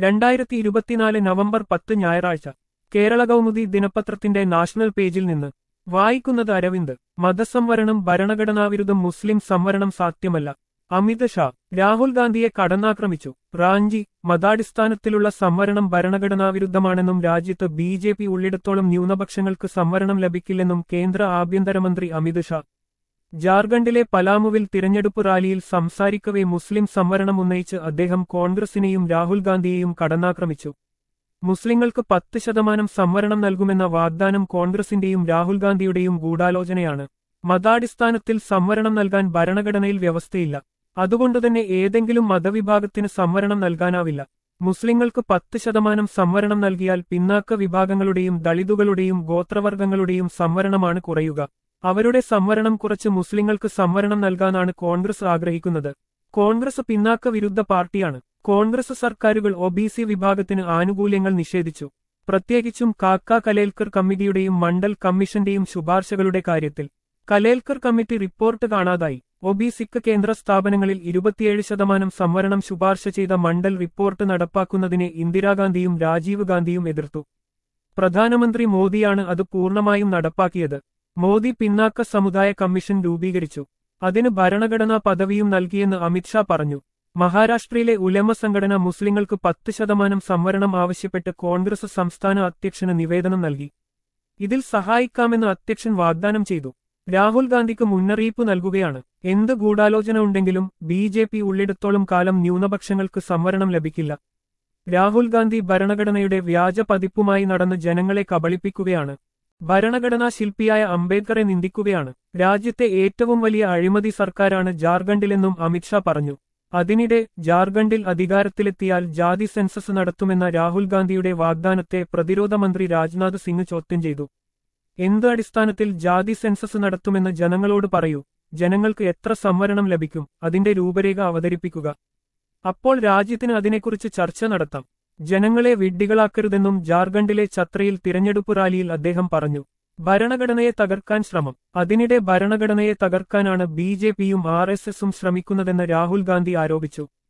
രണ്ടായിരത്തി ഇരുപത്തിനാല് നവംബർ പത്ത് ഞായറാഴ്ച കേരള കൗമുദി ദിനപത്രത്തിന്റെ നാഷണൽ പേജിൽ നിന്ന് വായിക്കുന്നത് അരവിന്ദ് മതസംവരണം ഭരണഘടനാവിരുദ്ധം മുസ്ലിം സംവരണം സാധ്യമല്ല അമിത് ഷാ രാഹുൽ ഗാന്ധിയെ കടന്നാക്രമിച്ചു റാഞ്ചി മതാടിസ്ഥാനത്തിലുള്ള സംവരണം ഭരണഘടനാവിരുദ്ധമാണെന്നും രാജ്യത്ത് ബി ജെ പി ഉള്ളിടത്തോളം ന്യൂനപക്ഷങ്ങൾക്ക് സംവരണം ലഭിക്കില്ലെന്നും കേന്ദ്ര ആഭ്യന്തരമന്ത്രി അമിത് ഷാ ജാർഖണ്ഡിലെ പലാമുവിൽ തിരഞ്ഞെടുപ്പ് റാലിയിൽ സംസാരിക്കവേ മുസ്ലിം സംവരണം ഉന്നയിച്ച് അദ്ദേഹം കോൺഗ്രസിനെയും രാഹുൽ ഗാന്ധിയെയും കടന്നാക്രമിച്ചു മുസ്ലിങ്ങൾക്ക് പത്ത് ശതമാനം സംവരണം നൽകുമെന്ന വാഗ്ദാനം കോൺഗ്രസിന്റെയും രാഹുൽ ഗാന്ധിയുടെയും ഗൂഢാലോചനയാണ് മതാടിസ്ഥാനത്തിൽ സംവരണം നൽകാൻ ഭരണഘടനയിൽ വ്യവസ്ഥയില്ല അതുകൊണ്ടുതന്നെ ഏതെങ്കിലും മതവിഭാഗത്തിന് സംവരണം നൽകാനാവില്ല മുസ്ലിങ്ങൾക്ക് പത്ത് ശതമാനം സംവരണം നൽകിയാൽ പിന്നാക്ക വിഭാഗങ്ങളുടെയും ദളിതുകളുടെയും ഗോത്രവർഗങ്ങളുടെയും സംവരണമാണ് കുറയുക അവരുടെ സംവരണം കുറച്ച് മുസ്ലിങ്ങൾക്ക് സംവരണം നൽകാനാണ് കോൺഗ്രസ് ആഗ്രഹിക്കുന്നത് കോൺഗ്രസ് പിന്നാക്ക വിരുദ്ധ പാർട്ടിയാണ് കോൺഗ്രസ് സർക്കാരുകൾ ഒ ബി സി വിഭാഗത്തിന് ആനുകൂല്യങ്ങൾ നിഷേധിച്ചു പ്രത്യേകിച്ചും കാക്ക കലേൽക്കർ കമ്മിറ്റിയുടെയും മണ്ഡൽ കമ്മീഷന്റെയും ശുപാർശകളുടെ കാര്യത്തിൽ കലേൽക്കർ കമ്മിറ്റി റിപ്പോർട്ട് കാണാതായി ഒ ബി സിക്ക് കേന്ദ്ര സ്ഥാപനങ്ങളിൽ ഇരുപത്തിയേഴ് ശതമാനം സംവരണം ശുപാർശ ചെയ്ത മണ്ഡൽ റിപ്പോർട്ട് നടപ്പാക്കുന്നതിനെ ഇന്ദിരാഗാന്ധിയും രാജീവ് ഗാന്ധിയും എതിർത്തു പ്രധാനമന്ത്രി മോദിയാണ് അത് പൂർണ്ണമായും നടപ്പാക്കിയത് മോദി പിന്നാക്ക സമുദായ കമ്മീഷൻ രൂപീകരിച്ചു അതിന് ഭരണഘടനാ പദവിയും നൽകിയെന്ന് അമിത്ഷാ പറഞ്ഞു മഹാരാഷ്ട്രയിലെ ഉലമ സംഘടന മുസ്ലിങ്ങൾക്ക് പത്ത് ശതമാനം സംവരണം ആവശ്യപ്പെട്ട് കോൺഗ്രസ് സംസ്ഥാന അധ്യക്ഷന് നിവേദനം നൽകി ഇതിൽ സഹായിക്കാമെന്ന് അധ്യക്ഷൻ വാഗ്ദാനം ചെയ്തു രാഹുൽ ഗാന്ധിക്ക് മുന്നറിയിപ്പ് നൽകുകയാണ് എന്ത് ഗൂഢാലോചന ഉണ്ടെങ്കിലും ബി ജെ പി ഉള്ളിടത്തോളം കാലം ന്യൂനപക്ഷങ്ങൾക്ക് സംവരണം ലഭിക്കില്ല രാഹുൽ ഗാന്ധി ഭരണഘടനയുടെ വ്യാജ പതിപ്പുമായി നടന്ന് ജനങ്ങളെ കബളിപ്പിക്കുകയാണ് ഭരണഘടനാ ശില്പിയായ അംബേദ്കറെ നിന്ദിക്കുകയാണ് രാജ്യത്തെ ഏറ്റവും വലിയ അഴിമതി സർക്കാരാണ് ജാർഖണ്ഡിലെന്നും അമിത്ഷാ പറഞ്ഞു അതിനിടെ ജാർഖണ്ഡിൽ അധികാരത്തിലെത്തിയാൽ ജാതി സെൻസസ് നടത്തുമെന്ന രാഹുൽ ഗാന്ധിയുടെ വാഗ്ദാനത്തെ പ്രതിരോധ മന്ത്രി രാജ്നാഥ് സിംഗ് ചോദ്യം ചെയ്തു എന്ത് അടിസ്ഥാനത്തിൽ ജാതി സെൻസസ് നടത്തുമെന്ന് ജനങ്ങളോട് പറയൂ ജനങ്ങൾക്ക് എത്ര സംവരണം ലഭിക്കും അതിന്റെ രൂപരേഖ അവതരിപ്പിക്കുക അപ്പോൾ രാജ്യത്തിന് അതിനെക്കുറിച്ച് ചർച്ച നടത്താം ജനങ്ങളെ വിഡ്ഢികളാക്കരുതെന്നും ജാർഖണ്ഡിലെ ഛത്രയിൽ തിരഞ്ഞെടുപ്പ് റാലിയിൽ അദ്ദേഹം പറഞ്ഞു ഭരണഘടനയെ തകർക്കാൻ ശ്രമം അതിനിടെ ഭരണഘടനയെ തകർക്കാനാണ് ബി ജെ പിയും ആർ എസ് എസും ശ്രമിക്കുന്നതെന്ന് രാഹുൽ ഗാന്ധി ആരോപിച്ചു